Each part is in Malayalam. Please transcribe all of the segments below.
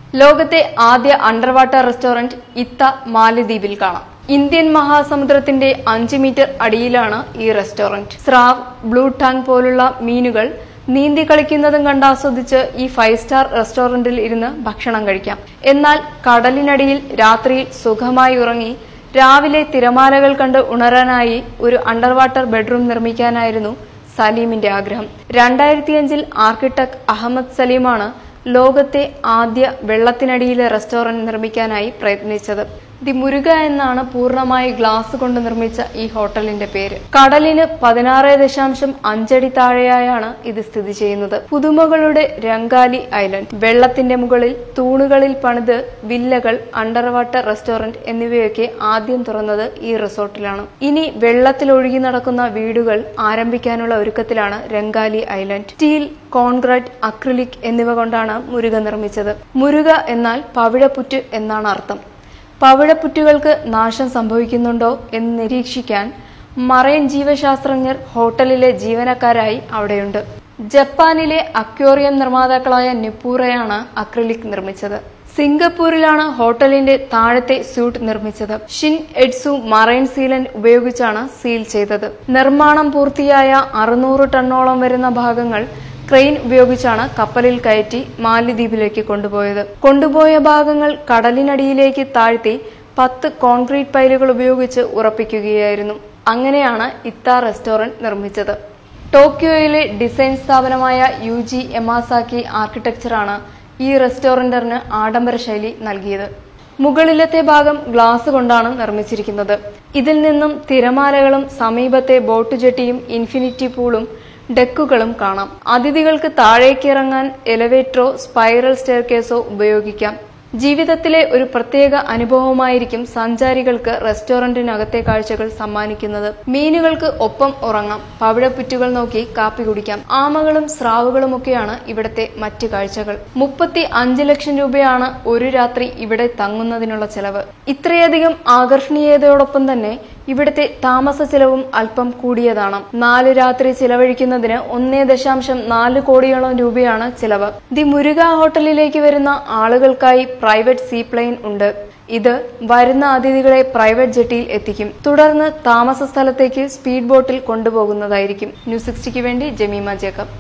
ലോകത്തെ ആദ്യ അണ്ടർ വാട്ടർ റെസ്റ്റോറന്റ് ഇത്ത മാലദ്വീപിൽ കാണാം ഇന്ത്യൻ മഹാസമുദ്രത്തിന്റെ അഞ്ച് മീറ്റർ അടിയിലാണ് ഈ റെസ്റ്റോറന്റ് സ്രാവ് ബ്ലൂ ടാങ് പോലുള്ള മീനുകൾ നീന്തി കളിക്കുന്നതും കണ്ടാസ്വദിച്ച് ഈ ഫൈവ് സ്റ്റാർ റെസ്റ്റോറന്റിൽ ഇരുന്ന് ഭക്ഷണം കഴിക്കാം എന്നാൽ കടലിനടിയിൽ രാത്രിയിൽ സുഖമായി ഉറങ്ങി രാവിലെ തിരമാലകൾ കണ്ട് ഉണരാനായി ഒരു അണ്ടർ വാട്ടർ ബെഡ്റൂം നിർമ്മിക്കാനായിരുന്നു സലീമിന്റെ ആഗ്രഹം രണ്ടായിരത്തിയഞ്ചിൽ ആർക്കിടെക്ട് അഹമ്മദ് സലീമാണ് ലോകത്തെ ആദ്യ വെള്ളത്തിനടിയിലെ റെസ്റ്റോറന്റ് നിർമ്മിക്കാനായി പ്രയത്നിച്ചത് ദി മുരുക എന്നാണ് പൂർണ്ണമായി ഗ്ലാസ് കൊണ്ട് നിർമ്മിച്ച ഈ ഹോട്ടലിന്റെ പേര് കടലിന് പതിനാറ് ദശാംശം അഞ്ചടി താഴെയായാണ് ഇത് സ്ഥിതി ചെയ്യുന്നത് പുതുമകളുടെ രംഗാലി ഐലൻഡ് വെള്ളത്തിന്റെ മുകളിൽ തൂണുകളിൽ പണിത് വില്ലകൾ അണ്ടർ വാട്ടർ റെസ്റ്റോറന്റ് എന്നിവയൊക്കെ ആദ്യം തുറന്നത് ഈ റിസോർട്ടിലാണ് ഇനി വെള്ളത്തിൽ ഒഴുകി നടക്കുന്ന വീടുകൾ ആരംഭിക്കാനുള്ള ഒരുക്കത്തിലാണ് Rangali island steel concrete acrylic എന്നിവ കൊണ്ടാണ് മുരുക നിർമ്മിച്ചത് മുരുക എന്നാൽ പവിഴപ്പുറ്റ് എന്നാണ് അർത്ഥം പവിഴപ്പുറ്റുകൾക്ക് നാശം സംഭവിക്കുന്നുണ്ടോ എന്ന് നിരീക്ഷിക്കാൻ മറൈൻ ജീവശാസ്ത്രജ്ഞർ ഹോട്ടലിലെ ജീവനക്കാരായി അവിടെയുണ്ട് ജപ്പാനിലെ അക്വേറിയം നിർമ്മാതാക്കളായ നിപ്പൂറയാണ് അക്രിലിക് നിർമ്മിച്ചത് സിംഗപ്പൂരിലാണ് ഹോട്ടലിന്റെ താഴത്തെ സ്യൂട്ട് നിർമ്മിച്ചത് ഷിൻ എഡ്സു മറൈൻ സീലന്റ് ഉപയോഗിച്ചാണ് സീൽ ചെയ്തത് നിർമ്മാണം പൂർത്തിയായ അറുന്നൂറ് ടണ്ണോളം വരുന്ന ഭാഗങ്ങൾ ക്രെയിൻ ഉപയോഗിച്ചാണ് കപ്പലിൽ കയറ്റി മാലിദ്വീപിലേക്ക് കൊണ്ടുപോയത് കൊണ്ടുപോയ ഭാഗങ്ങൾ കടലിനടിയിലേക്ക് താഴ്ത്തി പത്ത് കോൺക്രീറ്റ് പൈലുകൾ ഉപയോഗിച്ച് ഉറപ്പിക്കുകയായിരുന്നു അങ്ങനെയാണ് ഇത്ത റെസ്റ്റോറന്റ് നിർമ്മിച്ചത് ടോക്കിയോയിലെ ഡിസൈൻ സ്ഥാപനമായ യു ജി എമാസാക്കി ആർക്കിടെക്ചറാണ് ഈ റെസ്റ്റോറന്റിന് ആഡംബര ശൈലി നൽകിയത് മുകളിലത്തെ ഭാഗം ഗ്ലാസ് കൊണ്ടാണ് നിർമ്മിച്ചിരിക്കുന്നത് ഇതിൽ നിന്നും തിരമാലകളും സമീപത്തെ ബോട്ട് ജെട്ടിയും ഇൻഫിനിറ്റി പൂളും ഡെക്കുകളും കാണാം അതിഥികൾക്ക് താഴേക്ക് ഇറങ്ങാൻ എലവേറ്ററോ സ്പൈറൽ സ്റ്റെയർകേസോ ഉപയോഗിക്കാം ജീവിതത്തിലെ ഒരു പ്രത്യേക അനുഭവമായിരിക്കും സഞ്ചാരികൾക്ക് റെസ്റ്റോറന്റിനകത്തെ കാഴ്ചകൾ സമ്മാനിക്കുന്നത് മീനുകൾക്ക് ഒപ്പം ഉറങ്ങാം പവിഴപ്പുറ്റുകൾ നോക്കി കാപ്പി കുടിക്കാം ആമകളും സ്രാവുകളുമൊക്കെയാണ് ഇവിടത്തെ മറ്റ് കാഴ്ചകൾ മുപ്പത്തി അഞ്ച് ലക്ഷം രൂപയാണ് ഒരു രാത്രി ഇവിടെ തങ്ങുന്നതിനുള്ള ചെലവ് ഇത്രയധികം ആകർഷണീയതയോടൊപ്പം തന്നെ ഇവിടുത്തെ താമസ ചെലവും അല്പം കൂടിയതാണ് നാല് രാത്രി ചിലവഴിക്കുന്നതിന് ഒന്നേ ദശാംശം നാല് കോടിയോളം രൂപയാണ് ചിലവ് ദി മുരുക ഹോട്ടലിലേക്ക് വരുന്ന ആളുകൾക്കായി പ്രൈവറ്റ് സീപ്ലെയിൻ ഉണ്ട് ഇത് വരുന്ന അതിഥികളെ പ്രൈവറ്റ് ജെട്ടിയിൽ എത്തിക്കും തുടർന്ന് താമസ സ്ഥലത്തേക്ക് സ്പീഡ് ബോട്ടിൽ കൊണ്ടുപോകുന്നതായിരിക്കും ന്യൂസ് സിക്സ്റ്റിക്ക് വേണ്ടി ജമീമ ജേക്കബ്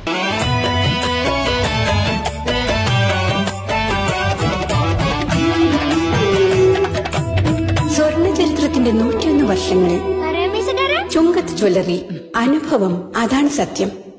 സ്വർണ്ണ ചരിത്രത്തിന്റെ നൂറ്റിയൊന്ന് വർഷങ്ങൾ ചുങ്കത്ത് ജ്വല്ലറി അനുഭവം അതാണ് സത്യം